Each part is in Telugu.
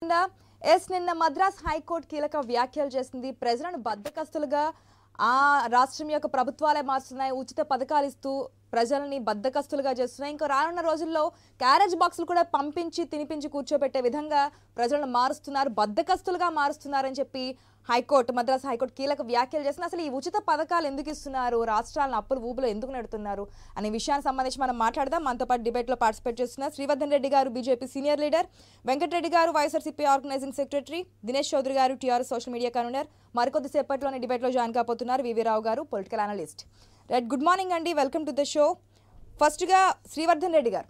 ఉందా ఎస్ నిన్న మద్రాస్ హైకోర్టు కీలక వ్యాఖ్యలు చేసింది ప్రజలను బద్దకస్తులుగా ఆ రాష్ట్రం యొక్క ప్రభుత్వాలే మారుస్తున్నాయి ఉచిత పథకాలు ఇస్తూ ప్రజల్ని బద్దకస్తులుగా చేస్తున్నాయి ఇంకా రానున్న రోజుల్లో క్యారేజ్ బాక్సులు కూడా పంపించి తినిపించి కూర్చోబెట్టే విధంగా ప్రజలను మారుస్తున్నారు బద్దకస్తులుగా మారుస్తున్నారని చెప్పి హైకోర్టు మద్రాస్ హైకోర్టు కీలక వ్యాఖ్యలు చేసింది అసలు ఈ ఉచిత పథకాలు ఎందుకు ఇస్తున్నారు రాష్ట్రాలను అప్పులు ఊబులో ఎందుకు నెడుతున్నారు అనే విషయానికి సంబంధించి మనం మాట్లాడదాం మనతో పాటు డిబేట్లో పార్టిసిపేట్ చేస్తున్నారు శ్రీవర్ధన్ రెడ్డి గారు BJP senior leader Venkatareddy garu YSRCP organising secretary Dinesh Chowdary garu TRS social media convener మరికొద్ది సేపట్లోనే డిబేట్లో జాయిన్ కాబోతున్నారు VV Rao garu political analyst right good morning అండి వెల్కమ్ టు ద షో ఫస్ట్గా శ్రీవర్ధన్ రెడ్డి గారు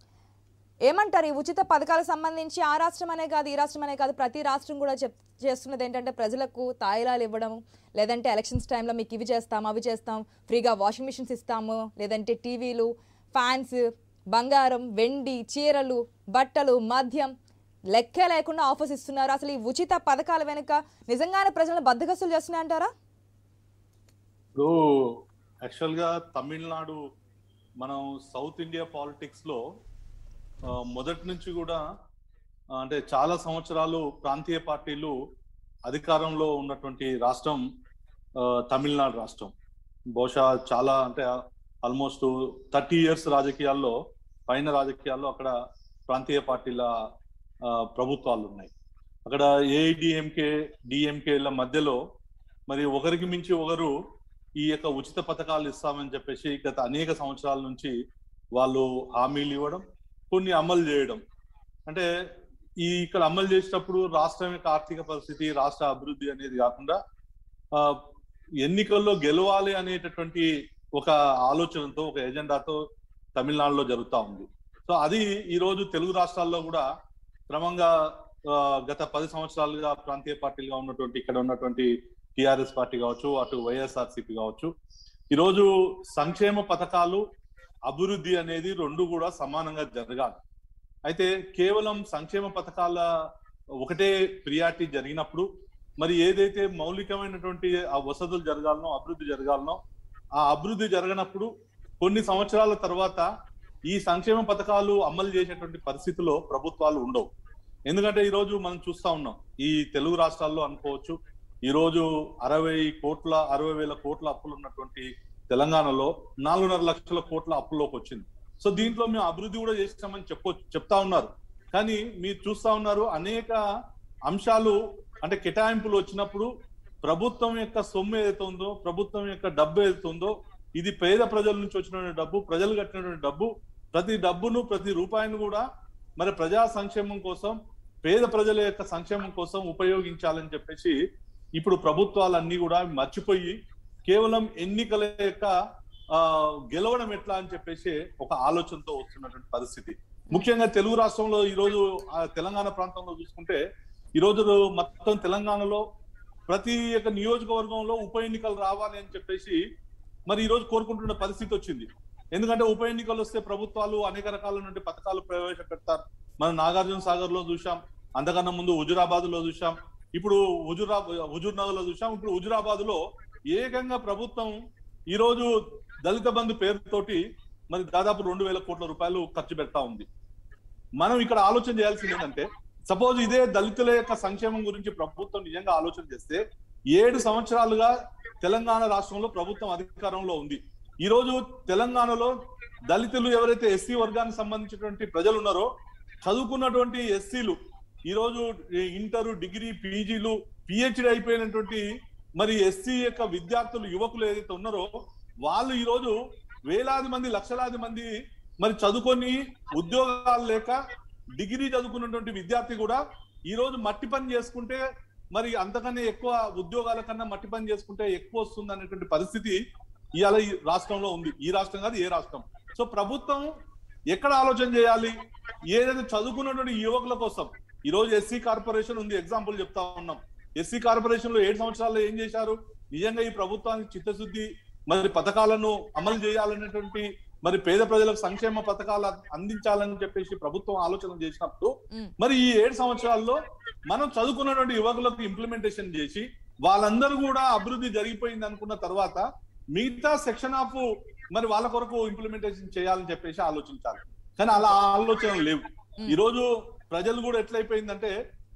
ఏమంటారు ఈ ఉచిత పథకాలకు సంబంధించి ఆ రాష్ట్రం అనే కాదు ఈ రాష్ట్రం అనే కాదు ప్రతి రాష్ట్రం కూడా చెప్ చేస్తున్నది ఏంటంటే ప్రజలకు తాయిలాలు ఇవ్వడం లేదంటే ఎలక్షన్స్ టైంలో మీకు ఇవి చేస్తాం అవి చేస్తాం ఫ్రీగా వాషింగ్ మిషన్స్ ఇస్తాము లేదంటే టీవీలు ఫ్యాన్స్ బంగారం వెండి చీరలు బట్టలు మద్యం లెక్కే లేకుండా ఆఫర్స్ ఇస్తున్నారు అసలు ఈ ఉచిత పథకాల వెనుక నిజంగానే ప్రజలను బద్దగస్తులు చేస్తున్నాయంటారా ఇప్పుడు యాక్చువల్ గా తమిళనాడు మనం సౌత్ ఇండియా పాలిటిక్స్ లో ఆ, మొదటి నుంచి కూడా ఆ, అంటే చాలా సంవత్సరాలు ప్రాంతీయ పార్టీలు అధికారంలో ఉన్నటువంటి రాష్ట్రం ఆ, తమిళనాడు రాష్ట్రం బహుశా చాలా అంటే ఆల్మోస్ట్ థర్టీ ఇయర్స్ రాజకీయాల్లో పైన రాజకీయాల్లో అక్కడ ప్రాంతీయ పార్టీల ఆ, ప్రభుత్వాలు ఉన్నాయి అక్కడ ఏఐడిఎంకే డిఎంకేల మధ్యలో మరి ఒకరికి మించి ఒకరు ఈ యొక్క ఉచిత పథకాలు ఇస్తామని చెప్పేసి గత అనేక సంవత్సరాల నుంచి వాళ్ళు హామీలు ఇవ్వడం కొన్ని అమలు చేయడం అంటే ఈ ఇక్కడ అమలు చేసేటప్పుడు రాష్ట్రం యొక్క ఆర్థిక పరిస్థితి రాష్ట్ర అభివృద్ధి అనేది కాకుండా ఆ, ఎన్నికల్లో గెలవాలి అనేటటువంటి ఒక ఆలోచనతో ఒక ఎజెండాతో తమిళనాడులో జరుగుతా ఉంది సో అది ఈ రోజు తెలుగు రాష్ట్రాల్లో కూడా క్రమంగా ఆ, గత పది సంవత్సరాలుగా ప్రాంతీయ పార్టీలుగా ఉన్నటువంటి ఇక్కడ ఉన్నటువంటి టిఆర్ఎస్ పార్టీ కావచ్చు అటు వైఎస్ఆర్సీపీ కావచ్చు ఈరోజు సంక్షేమ పథకాలు అభివృద్ధి అనేది రెండు కూడా సమానంగా జరగాలి అయితే కేవలం సంక్షేమ పథకాల ఒకటే ప్రియారిటీ జరిగినప్పుడు మరి ఏదైతే మౌలికమైనటువంటి ఆ వసతులు జరగాలనో అభివృద్ధి జరగాలనో ఆ అభివృద్ధి జరగనప్పుడు కొన్ని సంవత్సరాల తర్వాత ఈ సంక్షేమ పథకాలు అమలు చేసేటువంటి పరిస్థితిలో ప్రభుత్వాలు ఉండవు ఎందుకంటే ఈ రోజు మనం చూస్తా ఉన్నాం ఈ తెలుగు రాష్ట్రాల్లో అనుకోవచ్చు ఈ రోజు అరవై కోట్ల అరవై వేల కోట్ల అప్పులు ఉన్నటువంటి తెలంగాణలో నాలుగున్నర లక్షల కోట్ల అప్పుల్లోకి వచ్చింది సో దీంట్లో మేము అభివృద్ధి కూడా చేస్తామని చెప్పొ చెప్తా ఉన్నారు కానీ మీరు చూస్తా ఉన్నారు అనేక అంశాలు అంటే కేటాయింపులు వచ్చినప్పుడు ప్రభుత్వం యొక్క సొమ్ము ఏదైతే ఉందో ప్రభుత్వం యొక్క డబ్బు ఏదైతే ఉందో ఇది పేద ప్రజల నుంచి వచ్చినటువంటి డబ్బు ప్రజలు కట్టినటువంటి డబ్బు ప్రతి డబ్బును ప్రతి రూపాయిని కూడా మరి ప్రజా సంక్షేమం కోసం పేద ప్రజల యొక్క సంక్షేమం కోసం ఉపయోగించాలని చెప్పేసి ఇప్పుడు ప్రభుత్వాలన్నీ కూడా మర్చిపోయి కేవలం ఎన్నికల యొక్క ఆ గెలవడం ఎట్లా అని చెప్పేసి ఒక ఆలోచనతో వస్తున్నటువంటి పరిస్థితి ముఖ్యంగా తెలుగు రాష్ట్రంలో ఈ రోజు ఆ తెలంగాణ ప్రాంతంలో చూసుకుంటే ఈ రోజు మొత్తం తెలంగాణలో ప్రతి ఒక్క నియోజకవర్గంలో ఉప ఎన్నికలు రావాలి అని చెప్పేసి మరి ఈ రోజు కోరుకుంటున్న పరిస్థితి వచ్చింది ఎందుకంటే ఉప ఎన్నికలు వస్తే ప్రభుత్వాలు అనేక రకాల నుండి పథకాలు ప్రవేశపెడతారు మనం నాగార్జున సాగర్ లో చూసాం అంతకన్నా ముందు హుజురాబాద్ లో చూసాం ఇప్పుడు హుజురా హుజూర్ నగర్ లో చూసాం ఇప్పుడు హుజురాబాద్ లో ఏకంగా ప్రభుత్వం ఈ రోజు దళిత బంధు పేరుతోటి మరి దాదాపు రెండు వేల కోట్ల రూపాయలు ఖర్చు పెడతా ఉంది మనం ఇక్కడ ఆలోచన చేయాల్సింది ఏంటంటే సపోజ్ ఇదే దళితుల యొక్క సంక్షేమం గురించి ప్రభుత్వం నిజంగా ఆలోచన చేస్తే ఏడు సంవత్సరాలుగా తెలంగాణ రాష్ట్రంలో ప్రభుత్వం అధికారంలో ఉంది ఈ రోజు తెలంగాణలో దళితులు ఎవరైతే ఎస్సీ వర్గానికి సంబంధించినటువంటి ప్రజలు ఉన్నారో చదువుకున్నటువంటి ఎస్సీలు ఈ రోజు ఇంటర్ డిగ్రీ పీజీలు పిహెచ్డి అయిపోయినటువంటి మరి ఎస్సీ యొక్క విద్యార్థులు యువకులు ఏదైతే ఉన్నారో వాళ్ళు ఈ రోజు వేలాది మంది లక్షలాది మంది మరి చదువుకొని ఉద్యోగాలు లేక డిగ్రీ చదువుకున్నటువంటి విద్యార్థి కూడా ఈ రోజు మట్టి పని చేసుకుంటే మరి అంతకన్నా ఎక్కువ ఉద్యోగాల కన్నా మట్టి పని చేసుకుంటే ఎక్కువ వస్తుంది అనేటువంటి పరిస్థితి ఇవాళ ఈ రాష్ట్రంలో ఉంది ఈ రాష్ట్రం కాదు ఏ రాష్ట్రం సో ప్రభుత్వం ఎక్కడ ఆలోచన చేయాలి ఏదైతే చదువుకున్నటువంటి యువకుల కోసం ఈ రోజు ఎస్సీ కార్పొరేషన్ ఉంది ఎగ్జాంపుల్ చెప్తా ఉన్నాం ఎస్సీ కార్పొరేషన్ లో ఏడు సంవత్సరాల్లో ఏం చేశారు నిజంగా ఈ ప్రభుత్వానికి చిత్తశుద్ధి మరి పథకాలను అమలు చేయాలనేటువంటి మరి పేద ప్రజలకు సంక్షేమ పథకాలు అందించాలని చెప్పేసి ప్రభుత్వం ఆలోచన చేసినప్పుడు మ్మ్. మరి ఈ ఏడు సంవత్సరాల్లో మనం చదువుకున్నటువంటి యువకులకు ఇంప్లిమెంటేషన్ చేసి వాళ్ళందరూ కూడా అభివృద్ధి జరిగిపోయింది అనుకున్న తర్వాత మిగతా సెక్షన్ ఆఫ్ మరి వాళ్ళ కొరకు ఇంప్లిమెంటేషన్ చేయాలని చెప్పేసి ఆలోచించాలి కానీ అలా ఆలోచనలు లేవు ఈ రోజు ప్రజలు కూడా ఎట్లయిపోయిందంటే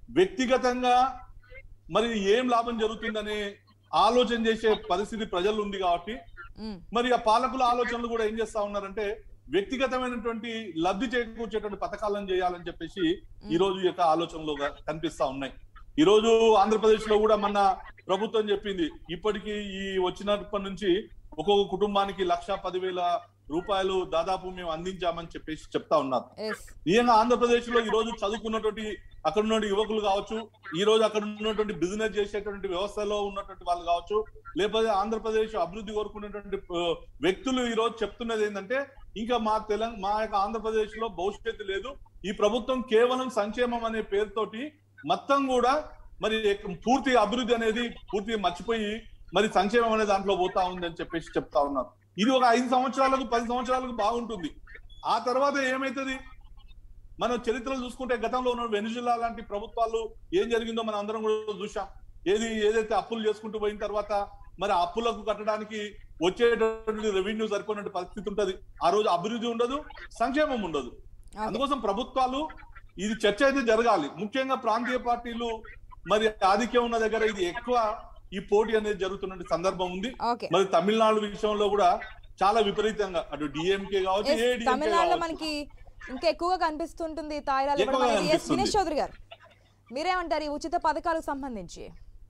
వ్యక్తిగతంగా మరి ఏం లాభం జరుగుతుందనే ఆలోచన చేసే పరిస్థితి ప్రజలు ఉంది కాబట్టి ఉమ్, మరి ఆ పాలకుల ఆలోచనలు కూడా ఏం చేస్తా ఉన్నారంటే వ్యక్తిగతమైనటువంటి లబ్ధి చేకూర్చేటువంటి పథకాలను చేయాలని చెప్పేసి ఈ రోజు ఈ యొక్క ఆలోచనలు గా- కనిపిస్తా ఉన్నాయి ఈ రోజు ఆంధ్రప్రదేశ్ లో కూడా మన ప్రభుత్వం చెప్పింది ఇప్పటికీ ఈ వచ్చినప్పటి నుంచి ఒక్కొక్క కుటుంబానికి లక్ష పదివేల రూపాయలు దాదాపు మేము అందించామని చెప్పేసి చెప్తా ఉన్నారు ఎస్ నిజంగా ఆంధ్రప్రదేశ్ లో ఈ రోజు చదువుకున్నటువంటి అక్కడ ఉన్న యువకులు కావచ్చు ఈ రోజు అక్కడ ఉన్నటువంటి బిజినెస్ చేసేటువంటి వ్యవస్థలో ఉన్నటువంటి వాళ్ళు కావచ్చు లేకపోతే ఆంధ్రప్రదేశ్ అభివృద్ధి కోరుకునేటువంటి ఆ, వ్యక్తులు ఈ రోజు చెప్తున్నది ఏంటంటే ఇంకా మా తెలంగాణ మా యొక్క ఆంధ్రప్రదేశ్ లో భవిష్యత్తు లేదు ఈ ప్రభుత్వం కేవలం సంక్షేమం అనే పేరుతోటి మొత్తం కూడా మరి పూర్తి అభివృద్ధి అనేది పూర్తిగా మర్చిపోయి మరి సంక్షేమం అనే దాంట్లో పోతా ఉంది అని చెప్పేసి చెప్తా ఉన్నారు ఇది ఒక ఐదు సంవత్సరాలకు పది సంవత్సరాలకు బాగుంటుంది ఆ తర్వాత ఏమైతుంది మనం చరిత్రలు చూసుకుంటే గతంలో ఉన్న వెనుజులా లాంటి ప్రభుత్వాలు ఏం జరిగిందో మనం అందరం కూడా చూసాం ఏది ఏదైతే అప్పులు చేసుకుంటూ పోయిన తర్వాత మరి ఆ అప్పులకు కట్టడానికి వచ్చేటటువంటి రెవెన్యూ సరిపోయినటువంటి పరిస్థితి ఉంటది ఆ రోజు అభివృద్ధి ఉండదు సంక్షేమం ఉండదు ఓకే అందుకోసం ప్రభుత్వాలు ఇది చర్చ అయితే జరగాలి ముఖ్యంగా ప్రాంతీయ పార్టీలు మరి ఆధిక్యం ఉన్న దగ్గర ఇది ఎక్కువ ఈ పోటీ అనేది జరుగుతున్న సందర్భం ఉంది ఓకే మరి తమిళనాడు విషయంలో కూడా చాలా విపరీతంగా అటు డిఎంకే కావచ్చు ఎస్ ఏడీఎంకే తమిళనాడులో కావచ్చు మనకి ఇంకా ఎక్కువగా కనిపిస్తుంటుంది తాయిలాలు ఇవ్వడం ఎక్కువగా అనేది ఎస్ కనిపిస్తుంది. దినేష్ చౌదరి గారు మీరేమంటారు ఈ ఉచిత పథకాలకు సంబంధించి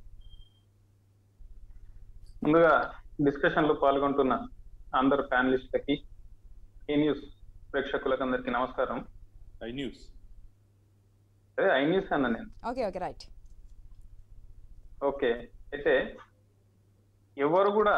ముందుగా డిస్కషన్ లో పాల్గొంటున్న అందరు ప్యానలిస్టులకి ఈ న్యూస్ ప్రేక్షకులకు అందరికి నమస్కారం ఐ న్యూస్ అదే ఐ న్యూస్ అన్న నేను ఓకే ఓకే రైట్ ఓకే అయితే ఎవరు కూడా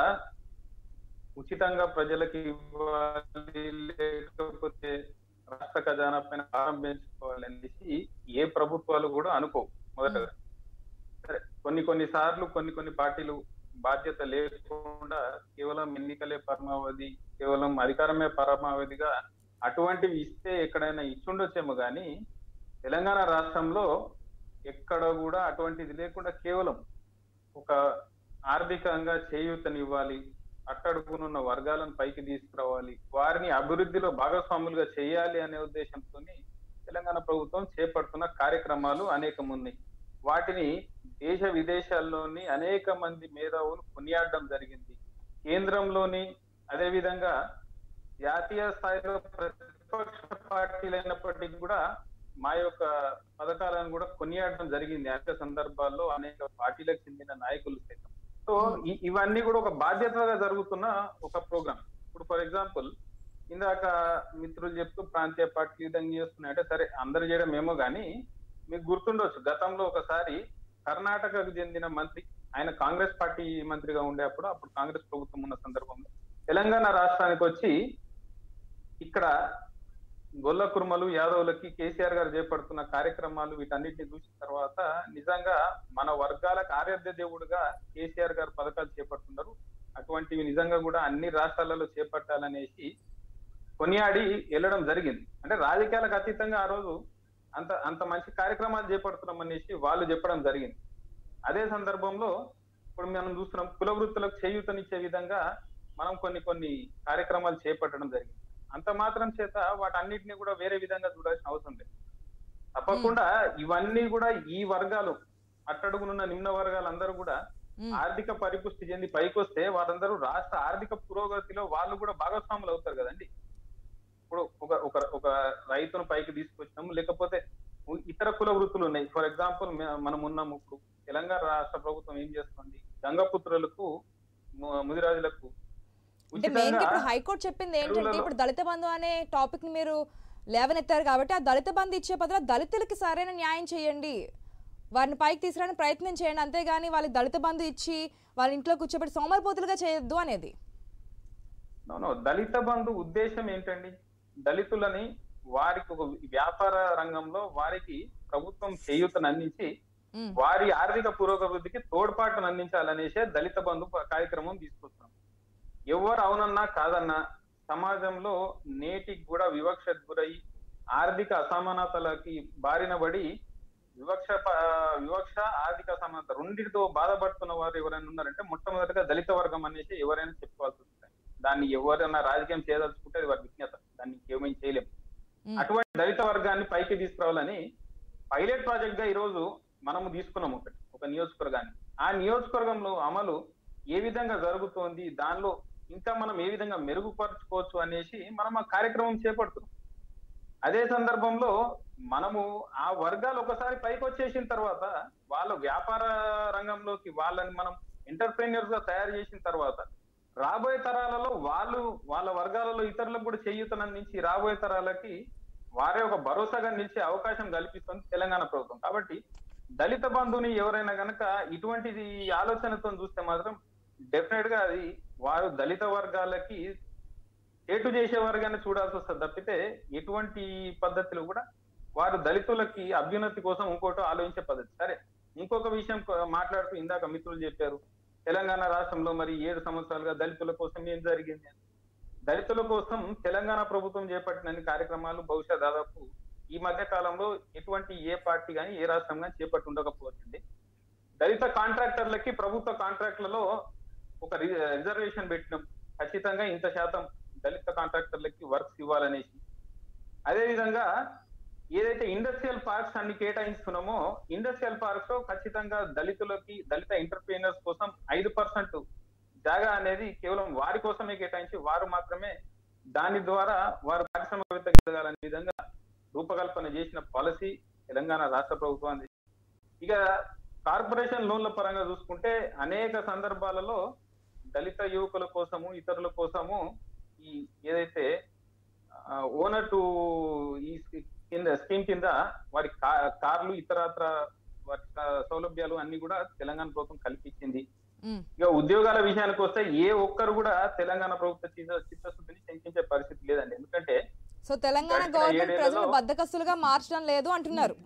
ఉచితంగా ప్రజలకు ఇవ్వాలి లేకపోతే రాష్ట్ర ఖజానా పైన భారం పెంచుకోవాలి అనేసి ఏ ప్రభుత్వాలు కూడా అనుకోవు మొదటగా సరే కొన్ని కొన్ని సార్లు కొన్ని కొన్ని పార్టీలు బాధ్యత లేకుండా కేవలం ఎన్నికలే పరమావధి కేవలం అధికారమే పరమావధిగా అటువంటివి ఇస్తే ఎక్కడైనా ఇచ్చుండొచ్చేమో కానీ తెలంగాణ రాష్ట్రంలో ఎక్కడ కూడా అటువంటిది లేకుండా కేవలం ఒక ఆర్థికంగా చేయూతనివ్వాలి అట్టడుగునున్న వర్గాలను పైకి తీసుకురావాలి వారిని అభివృద్ధిలో భాగస్వాములుగా చేయాలి అనే ఉద్దేశంతో తెలంగాణ ప్రభుత్వం చేపడుతున్న కార్యక్రమాలు అనేకం ఉన్నాయి వాటిని దేశ విదేశాల్లోని అనేక మంది మేధావులు కొనియాడడం జరిగింది కేంద్రంలోని అదే విధంగా జాతీయ స్థాయిలో ప్రతిపక్ష పార్టీలైనప్పటికీ కూడా మా యొక్క పథకాలను కూడా కొనియాడడం జరిగింది అనేక సందర్భాల్లో అనేక పార్టీలకు చెందిన నాయకులు సైతం సో ఇ- ఇవన్నీ కూడా ఒక బాధ్యతగా జరుగుతున్న ఒక ప్రోగ్రామ్ ఇప్పుడు ఫర్ ఎగ్జాంపుల్ ఇందాక మిత్రులు చెప్తూ ప్రాంతీయ పార్టీ ఈ విధంగా చేస్తున్నాయంటే సరే అందరు చేయడం ఏమో కానీ మీకు గుర్తుండొచ్చు గతంలో ఒకసారి కర్ణాటకకు చెందిన మంత్రి ఆయన కాంగ్రెస్ పార్టీ మంత్రిగా ఉండేప్పుడు అప్పుడు కాంగ్రెస్ ప్రభుత్వం ఉన్న సందర్భంలో తెలంగాణ రాష్ట్రానికి వచ్చి ఇక్కడ గొల్ల కుర్మలు యాదవులకి కేసీఆర్ గారు చేపడుతున్న కార్యక్రమాలు వీటన్నిటిని చూసిన తర్వాత నిజంగా మన వర్గాల కార్యార్థ దేవుడుగా కేసీఆర్ గారు పథకాలు చేపడుతున్నారు అటువంటివి నిజంగా కూడా అన్ని రాష్ట్రాలలో చేపట్టాలనేసి కొనియాడి వెళ్ళడం జరిగింది అంటే రాజకీయాలకు అతీతంగా ఆ రోజు అంత అంత మంచి కార్యక్రమాలు చేపడుతున్నాం అనేసి వాళ్ళు చెప్పడం జరిగింది అదే సందర్భంలో ఇప్పుడు మనం చూస్తున్నాం కుల వృత్తులకు చేయూతనిచ్చే విధంగా మనం కొన్ని కొన్ని కార్యక్రమాలు చేపట్టడం జరిగింది అంత మాత్రం చేత వాటన్నిటిని కూడా వేరే విధంగా చూడాల్సిన అవసరం లేదు తప్పకుండా ఇవన్నీ కూడా ఈ వర్గాలు అట్టడుగునున్న నిమ్న వర్గాలు అందరూ కూడా మ్మ్. ఆర్థిక పరిపుష్టి చెంది పైకి వస్తే వారందరూ రాష్ట్ర ఆర్థిక పురోగతిలో వాళ్ళు కూడా భాగస్వాములు అవుతారు కదండి ఇప్పుడు ఒక ఒక ఒక రైతును పైకి తీసుకొచ్చినాము లేకపోతే ఉ- ఇతర కుల వృత్తులు ఉన్నాయి ఫర్ ఎగ్జాంపుల్ మనం ఉన్నాము ఇప్పుడు తెలంగాణ రాష్ట్ర ప్రభుత్వం ఏం చేస్తుంది గంగపుత్రులకు ము- ముదిరాజులకు అంటే మెయిన్గా ఉచితంగా ఇప్పుడు హైకోర్టు చెప్పింది ఏంటంటే చెరువులలో- ఇప్పుడు దళిత బంధు అనే టాపిక్ ని మీరు లేవనెత్తారు కాబట్టి ఆ దళిత బంధు ఇచ్చే బదులు దళితులకి సరైన న్యాయం చేయండి వారిని పైకి తీసుకురాని ప్రయత్నం చేయండి అంతేగాని వాళ్ళకి దళిత బంధు ఇచ్చి వాళ్ళ ఇంట్లో కూర్చోబెట్టి సోమరిపోతులుగా చేయొద్దు అనేది No, no. దళిత బంధు ఉద్దేశం ఏంటండి దళితులని వారికి ఒక వ్యాపార రంగంలో వారికి ప్రభుత్వం చేయూతను అందించి మ్మ్. వారి ఆర్థిక పురోగతికి తోడ్పాటును అందించాలనేసే దళిత బంధు ప- కార్యక్రమం తీసుకొస్తాం ఎవరు అవునన్నా కాదన్నా సమాజంలో నేటికి కూడా వివక్ష గురై ఆర్థిక అసమానతలకి బారిన పడి వివక్ష ప- వివక్ష ఆర్థిక అసమానత రెండింటితో బాధపడుతున్న వారు ఎవరైనా ఉన్నారంటే మొట్టమొదటిగా దళిత వర్గం అనేసి ఎవరైనా చెప్పుకోవాల్సి వస్తుంది దాన్ని ఎవరైనా రాజకీయం చేయదలుచుకుంటే అది వారి విజ్ఞత దాన్ని ఏమేం చేయలేం మ్మ్. అటువంటి దళిత వర్గాన్ని పైకి తీసుకురావాలని పైలట్ ప్రాజెక్ట్ గా ఈ రోజు మనము తీసుకున్నాం ఒకటి ఒక నియోజకవర్గాన్ని ఆ నియోజకవర్గంలో అమలు ఏ విధంగా జరుగుతోంది దానిలో ఇంకా మనం ఏ విధంగా మెరుగుపరచుకోవచ్చు అనేసి మనం ఆ కార్యక్రమం చేపడుతున్నాం అదే సందర్భంలో మనము ఆ వర్గాలు ఒకసారి పైకి వచ్చేసిన తర్వాత వాళ్ళ వ్యాపార రంగంలోకి వాళ్ళని మనం ఎంటర్ప్రెన్యూర్స్ గా తయారు చేసిన తర్వాత రాబోయే తరాలలో వాళ్ళు వాళ్ళ వర్గాలలో ఇతరులకు కూడా చేయూతనందించి రాబోయే తరాలకి వారే ఒక భరోసాగా నిలిచే అవకాశం కల్పిస్తుంది తెలంగాణ ప్రభుత్వం కాబట్టి దళిత బంధుని ఎవరైనా గనక ఇటువంటిది ఆలోచనతో చూస్తే మాత్రం డెఫినెట్ గా అది వారు దళిత వర్గాలకి ఏటు చేసే వర్గాన్ని చూడాల్సి వస్తుంది తప్పితే ఎటువంటి పద్ధతిలో కూడా వారు దళితులకి అభ్యున్నతి కోసం ఇంకోటి ఆలోచించే పద్ధతి సరే ఇంకొక విషయం కొ- మాట్లాడుతూ ఇందాక మిత్రులు చెప్పారు తెలంగాణ రాష్ట్రంలో మరి ఏడు సంవత్సరాలుగా దళితుల కోసం ఏం జరిగింది అని. దళితుల కోసం తెలంగాణ ప్రభుత్వం చేపట్టిన అన్ని కార్యక్రమాలు బహుశా దాదాపు ఈ మధ్య కాలంలో ఎటువంటి ఏ పార్టీ కానీ ఏ రాష్ట్రం కానీ చేపట్టి ఉండకపోతుంది దళిత కాంట్రాక్టర్లకి ప్రభుత్వ కాంట్రాక్ట్లలో ఒక రి- రిజర్వేషన్ పెట్టినాం ఖచ్చితంగా ఇంత శాతం దళిత కాంట్రాక్టర్లకి వర్క్స్ ఇవ్వాలనేసి అదే విధంగా ఏదైతే ఇండస్ట్రియల్ పార్క్స్ అన్ని కేటాయిస్తున్నామో ఇండస్ట్రియల్ పార్క్స్ లో ఖచ్చితంగా దళితులకి దళిత ఎంటర్ప్రీనర్స్ కోసం ఐదు పర్సెంట్ జాగా అనేది కేవలం వారి కోసమే కేటాయించి వారు మాత్రమే దాని ద్వారా వారు పారిశ్రామికవేత్త ఎదగాలనే విధంగా రూపకల్పన చేసిన పాలసీ తెలంగాణ రాష్ట్ర ప్రభుత్వాన్ని ఇక కార్పొరేషన్ లోన్ల పరంగా చూసుకుంటే అనేక సందర్భాలలో దళిత యువకుల కోసము ఇతరుల కోసము ఈ ఏదైతే ఓనర్ టు ఈ స్కీ- కింద స్కీమ్ కింద వారి కా- కార్లు ఇతరత్ర వారి స- సౌలభ్యాలు అన్ని కూడా తెలంగాణ ప్రభుత్వం కల్పించింది ఉమ్. ఇక ఉద్యోగాల విషయానికి వస్తే ఏ ఒక్కరు కూడా తెలంగాణ ప్రభుత్వ చిత్త- చిత్తశుద్ధిని శంకించే పరిస్థితి లేదండి ఎందుకంటే సో తెలంగాణ గడిచిన గవర్నమెంట్ ఏడేళ్లలో- ప్రజలు బద్దకస్తులుగా మార్చడం లేదు అంటున్నారు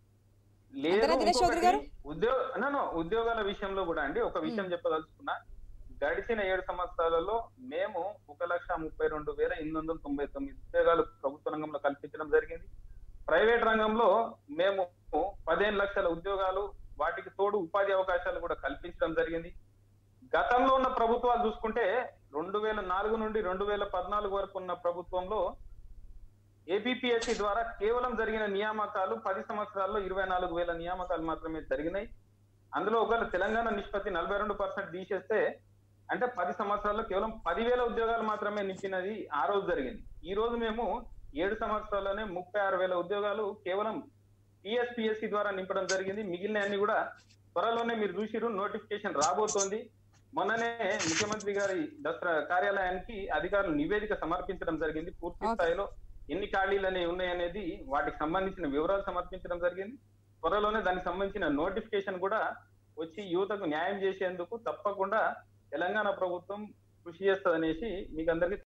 లేదు అంతేనా దినేష్ చౌదరి గారు? ఉద్యోగ no, no, ఉద్యోగాల విషయంలో కూడా అండి ఒక విషయం చెప్పదలుచుకున్నా గడిచిన ఏడు సంవత్సరాలలో మేము ఒక లక్ష ముప్పై రెండు వేల ఎనిమిది వందల తొంభై తొమ్మిది ఉద్యోగాలు ప్రభుత్వ రంగంలో కల్పించడం జరిగింది ప్రైవేట్ రంగంలో మేము పదిహేను లక్షల ఉద్యోగాలు వాటికి తోడు ఉపాధి అవకాశాలు కూడా కల్పించడం జరిగింది గతంలో ఉన్న ప్రభుత్వాలు చూసుకుంటే రెండు వేల నాలుగు నుండి రెండు వేల పద్నాలుగు వరకు ఉన్న ప్రభుత్వంలో ఏపీఎస్సి ద్వారా కేవలం జరిగిన నియామకాలు పది సంవత్సరాల్లో ఇరవై నాలుగు వేల నియామకాలు మాత్రమే జరిగినాయి అందులో ఒకవేళ తెలంగాణ నిష్పత్తి నలభై రెండు పర్సెంట్ తీసేస్తే అంటే పది సంవత్సరాల్లో కేవలం పదివేల ఉద్యోగాలు మాత్రమే నింపినది ఆ రోజు జరిగింది ఈ రోజు మేము ఏడు సంవత్సరాల్లోనే ముప్పై ఆరు వేల ఉద్యోగాలు కేవలం టిఎస్పిఎస్సి ద్వారా నింపడం జరిగింది మిగిలిన అన్ని కూడా త్వరలోనే మీరు చూసిరు నోటిఫికేషన్ రాబోతోంది మొన్ననే ముఖ్యమంత్రి గారి దసరా కార్యాలయానికి అధికారులు నివేదిక సమర్పించడం జరిగింది పూర్తి Okay. స్థాయిలో ఎన్ని ఖాళీలు అనేవి ఉన్నాయనేది వాటికి సంబంధించిన వివరాలు సమర్పించడం జరిగింది త్వరలోనే దానికి సంబంధించిన నోటిఫికేషన్ కూడా వచ్చి యువతకు న్యాయం చేసేందుకు తప్పకుండా తెలంగాణ ప్రభుత్వం కృషి చేస్తుంది అనేసి మీకు అందరికీ